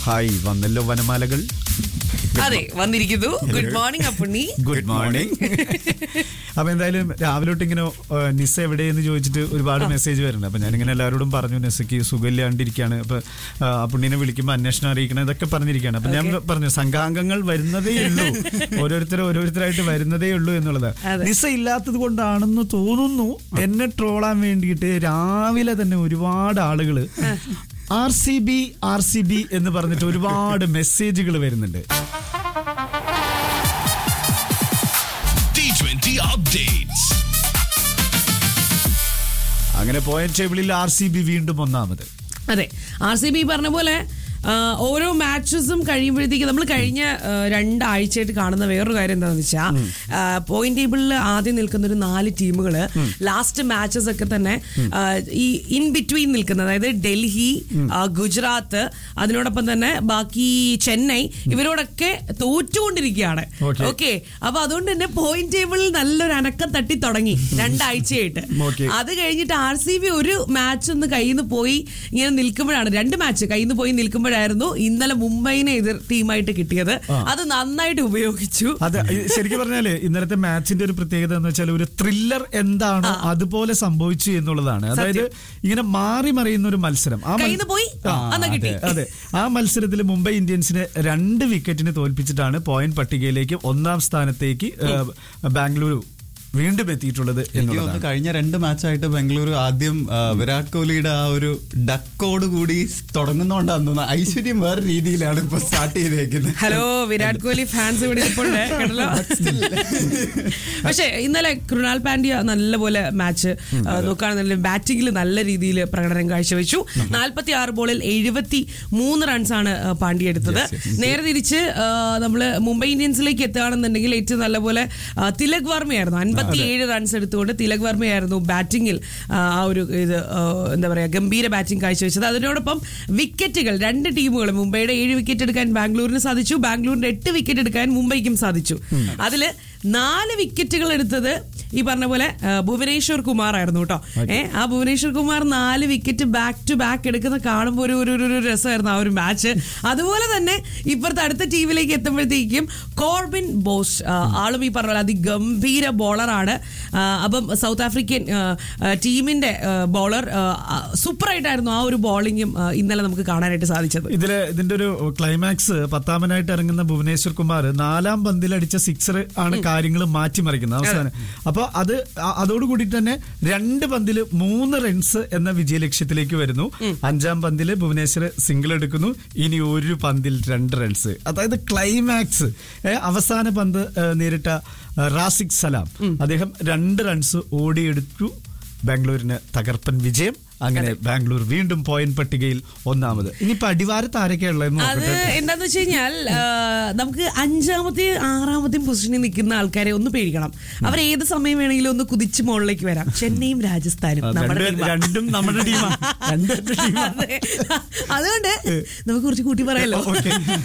Hi വന്നല്ലോ വനമാലകൾ അതെ വന്നിരിക്കുന്നു good morning Appunni good morning അപ്പൊ എന്തായാലും രാവിലെ തൊട്ട് ഇങ്ങനെ ഏഹ്, നിസ്സ എവിടെയെന്ന് ചോദിച്ചിട്ട് ഒരുപാട് മെസ്സേജ് വരുന്നുണ്ട് അപ്പൊ ഞാനിങ്ങനെ എല്ലാവരോടും പറഞ്ഞു നിസ്സയ്ക്ക് സുഖമില്ലാണ്ടിരിക്കുകയാണ് അപ്പൊ ആ, പുണ്ണിനെ വിളിക്കുമ്പോൾ അന്വേഷണം അറിയിക്കണം ഇതൊക്കെ പറഞ്ഞിരിക്കുകയാണ് അപ്പൊ ഞാൻ പറഞ്ഞു സംഘാംഗങ്ങൾ വരുന്നതേ ഉള്ളൂ ഓരോരുത്തർ ഓരോരുത്തരായിട്ട് വരുന്നതേ ഉള്ളൂ എന്നുള്ളത് അതെ. നിസ്സ ഇല്ലാത്തത് കൊണ്ടാണെന്ന് തോന്നുന്നു എന്നെ ട്രോളാൻ വേണ്ടിയിട്ട് രാവിലെ തന്നെ ഒരുപാട് ആളുകള് R C B R C B എന്ന് പറഞ്ഞിട്ട് ഒരുപാട് മെസ്സേജുകൾ വരുന്നുണ്ട് D20 updates. അങ്ങനെ പോയിന്റ് ടേബിളിൽ ആർ സി ബി വീണ്ടും ഒന്നാമത് അതെ ആർ സി ബി പറഞ്ഞ പോലെ ആ, ഓരോ മാച്ചസും കഴിയുമ്പോഴത്തേക്ക് നമ്മൾ കഴിഞ്ഞ ആ, രണ്ടാഴ്ചയായിട്ട് കാണുന്ന വേറൊരു കാര്യം എന്താണെന്ന് വെച്ചാൽ പോയിന്റ് ടേബിളിൽ ആദ്യം നിൽക്കുന്ന ഒരു നാല് ടീമുകൾ ലാസ്റ്റ് മാച്ചസ് ഒക്കെ തന്നെ ആ, ഈ ഇൻ ബിറ്റ്വീൻ നിൽക്കുന്ന അതായത് ഡൽഹി ആ, ഗുജറാത്ത് അതിനോടൊപ്പം തന്നെ ബാക്കി ചെന്നൈ ഇവരോടൊക്കെ തോറ്റുകൊണ്ടിരിക്കുകയാണ് Okay. ഓക്കെ അപ്പൊ അതുകൊണ്ട് തന്നെ പോയിന്റ് ടേബിളിൽ നല്ലൊരു അനക്കം തട്ടി തുടങ്ങി രണ്ടാഴ്ചയായിട്ട് Okay. അത് കഴിഞ്ഞിട്ട് ആർ സി ബി ഒരു മാച്ച് ഒന്ന് കയ്യിൽ നിന്ന് പോയി ഇങ്ങനെ നിൽക്കുമ്പോഴാണ് രണ്ട് മാച്ച് കയ്യിൽ നിന്ന് പോയി നിൽക്കുമ്പോഴായിരുന്നു ഇന്നലെ മുംബൈനെ എതിർ ടീമായിട്ട് കിട്ടിയത് അത് നന്നായിട്ട് ഉപയോഗിച്ചു അതെ ഇത് ശരിക്കും പറഞ്ഞാല് ഇന്നലത്തെ മാച്ചിന്റെ ഒരു പ്രത്യേകത എന്ന് വെച്ചാൽ ഒരു ത്രില്ലർ എന്താണോ അതുപോലെ സംഭവിച്ചു എന്നുള്ളതാണ് അതായത് ഇങ്ങനെ മാറി മറിയുന്ന ഒരു മത്സരം ആ മൽ- കയ്യിൽ നിന്ന് പോയി ആ, അന്നാ കിട്ടി അതെ ആ മത്സരത്തിൽ മുംബൈ ഇന്ത്യൻസിനെ രണ്ട് വിക്കറ്റിന് തോൽപ്പിച്ചിട്ടാണ് പോയിന്റ് പട്ടികയിലേക്ക് ഒന്നാം സ്ഥാനത്തേക്ക് ഏഹ്, ബാംഗ്ലൂരു വീണ്ടും എത്തിയിട്ടുള്ളത് എനിക്ക് എന്നുള്ളതാണ് തോന്നുന്നു കഴിഞ്ഞ രണ്ട് മാച്ചായിട്ട് ബംഗളൂരു ആദ്യം ആ, വിരാട് കോഹ്ലിയുടെ ആ ഒരു ഡക്കോട് കൂടി തുടങ്ങുന്നോണ്ടാന്ന് തോന്നുന്നു ഐശ്വര്യം വേറെ രീതിയിലാണ് ഇപ്പൊ സ്റ്റാർട്ട് ചെയ്തേക്കുന്നത് ഹലോ വിരാട് കോഹ്ലി ഫാൻസ് ഇവിടെ ഇരിപ്പുണ്ട് കേട്ടല്ലോ പക്ഷെ ഇന്നലെ കൃണാൽ പാണ്ഡ്യ നല്ലപോലെ മാച്ച് നോക്കുകയാണെന്നുണ്ടെങ്കിൽ ബാറ്റിംഗിൽ നല്ല രീതിയിൽ പ്രകടനം കാഴ്ചവെച്ചു നാൽപ്പത്തി ആറ് ബോളിൽ എഴുപത്തി മൂന്ന് റൺസാണ് ആ, പാണ്ഡ്യ എടുത്തത് നേരെ തിരിച്ച് ആ, നമ്മള് മുംബൈ ഇന്ത്യൻസിലേക്ക് എത്തുകയാണെന്നുണ്ടെങ്കിൽ ഏറ്റവും നല്ലപോലെ ആ, തിലക് വർമ്മയായിരുന്നു അൻപത്തി ഏഴ് റൺസ് എടുത്തുകൊണ്ട് തിലക് വർമ്മയായിരുന്നു ബാറ്റിംഗിൽ ആ ആ ഒരു ഇത് ആ, എന്താ പറയാ ഗംഭീര ബാറ്റിംഗ് കാഴ്ചവെച്ചത് അതിനോടൊപ്പം വിക്കറ്റുകൾ രണ്ട് ടീമുകളും മുംബൈയുടെ ഏഴ് വിക്കറ്റ് എടുക്കാൻ ബാംഗ്ലൂരിന് സാധിച്ചു ബാംഗ്ലൂരിന്റെ എട്ട് വിക്കറ്റ് എടുക്കാൻ മുംബൈക്കും സാധിച്ചു അതില് നാല് വിക്കറ്റുകൾ എടുത്തത് ഈ പറഞ്ഞ പോലെ ആ, ഭുവനേശ്വർ കുമാർ ആയിരുന്നു കേട്ടോ ഏ ആ ഭുവനേശ്വർ കുമാർ നാല് വിക്കറ്റ് ബാക്ക് ടു ബാക്ക് എടുക്കുന്ന കാണുമ്പോൾ ഒരു ഒരു ഒരു- ഒരു രസമായിരുന്നു ആ ഒരു മാച്ച് അതുപോലെ തന്നെ ഇപ്പുറത്തെ അടുത്ത ടീമിലേക്ക് എത്തുമ്പോഴത്തേക്കും കോർബിൻ ബോസ് ആ, ആളും ഈ പറഞ്ഞ പോലെ അതിഗംഭീര ബോളറാണ് അപ്പം സൗത്ത് ആഫ്രിക്കൻ ആ, ആ, ടീമിന്റെ ബോളർ സൂപ്പറായിട്ടായിരുന്നു ആ ഒരു ബോളിങ്ങും ഇന്നലെ നമുക്ക് കാണാനായിട്ട് സാധിച്ചത് ഇതില് ഇതിന്റെ ഒരു ക്ലൈമാക്സ് പത്താമനായിട്ട് ഇറങ്ങുന്ന ഭുവനേശ്വർ കുമാർ നാലാം പന്തിൽ അടിച്ച സിക്സർ ആണ് കാര്യങ്ങൾ മാറ്റിമറിക്കുന്നത് അവസാനം അപ്പൊ അത് അ- അതോടുകൂടി തന്നെ രണ്ട് പന്തില് മൂന്ന് റൺസ് എന്ന വിജയ ലക്ഷ്യത്തിലേക്ക് വരുന്നു അഞ്ചാം പന്തില് ഭുവനേശ്വർ സിംഗിൾ എടുക്കുന്നു ഇനി ഒരു പന്തിൽ രണ്ട് റൺസ് അതായത് ക്ലൈമാക്സ് ഏ, അവസാന പന്ത് ഏ, നേരിട്ട ഏ, റാസിക് സലാം അദ്ദേഹം രണ്ട് റൺസ് ഓടിയെടുത്തു ബാംഗ്ലൂരിന് തകർപ്പൻ വിജയം അങ്ങനെ ബാംഗ്ലൂർ വീണ്ടും പോയിന്റ് പട്ടികയിൽ ഒന്നാമത് ഇനിയിപ്പോ അടിവാരത്ത് ആരൊക്കെയുള്ളതെന്ന് അത് നോക്കട്ടെ എന്താന്ന് വെച്ച് കഴിഞ്ഞാൽ ആ, നമുക്ക് അഞ്ചാമത്തെയും ആറാമത്തെയും പൊസിഷനിൽ നിൽക്കുന്ന ആൾക്കാരെ ഒന്ന് പേടിക്കണം അവർ ഏത് സമയം വേണമെങ്കിലും ഒന്ന് കുതിച്ച് മുകളിലേക്ക് വരാം ചെന്നൈയും രാജസ്ഥാനും നമ്മുടെ രണ്ട് team ആ. രണ്ടും നമ്മുടെ ടീമാണ് രണ്ട് ടീമാണ് അതെ. അതുകൊണ്ട് നമുക്ക് കുറച്ച് കൂട്ടി പറയാലോ ഓക്കെ